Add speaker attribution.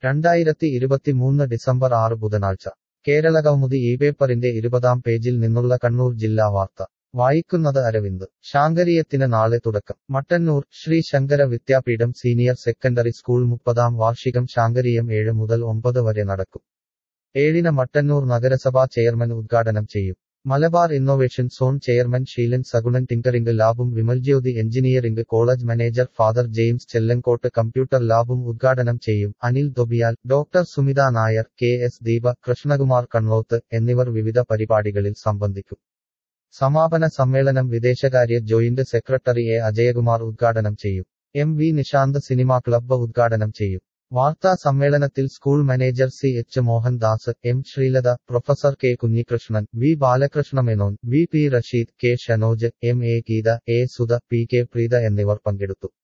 Speaker 1: രണ്ടായിരത്തി ഇരുപത്തിമൂന്ന് ഡിസംബർ ആറ് ബുധനാഴ്ച കേരള കൗമുദി ഈ പേപ്പറിന്റെ ഇരുപതാം പേജിൽ നിന്നുള്ള കണ്ണൂർ ജില്ലാ വാർത്ത വായിക്കുന്നത് അരവിന്ദ് ശാങ്കരീയത്തിന് നാളെ തുടക്കം Mattannur Sree Sankara Vidyapeedom senior secondary school മുപ്പതാം വാർഷികം ശാങ്കരീയം ഏഴ് മുതൽ ഒമ്പത് വരെ നടക്കും ഏഴിന് മട്ടന്നൂർ നഗരസഭാ ചെയർമാൻ ഉദ്ഘാടനം ചെയ്യും Malabar innovation zone chairman Sheelan Sugunan tinkering ലാബും Vimaljyothi engineering college manager father James Chellankottu computer ലാബും ഉദ്ഘാടനം ചെയ്യും Anil Dobiyal doctor Sumitha Nair K S Deepa Krishnakumar Kannoth എന്നിവർ വിവിധ പരിപാടികളിൽ സംബന്ധിക്കും സമാപന സമ്മേളനം വിദേശകാര്യ ജോയിന്റ് സെക്രട്ടറി എ അജയകുമാർ ഉദ്ഘാടനം ചെയ്യും M V Nishanth cinema club ഉദ്ഘാടനം ചെയ്യും വാർത്താ സമ്മേളനത്തിൽ school manager C H Mohandas M Sreelatha professor K Kunhikrishnan V Balakrishna Menon V P Rasheed K Shanoj M A Geetha A Sudha P K Preetha എന്നിവർ പങ്കെടുത്തു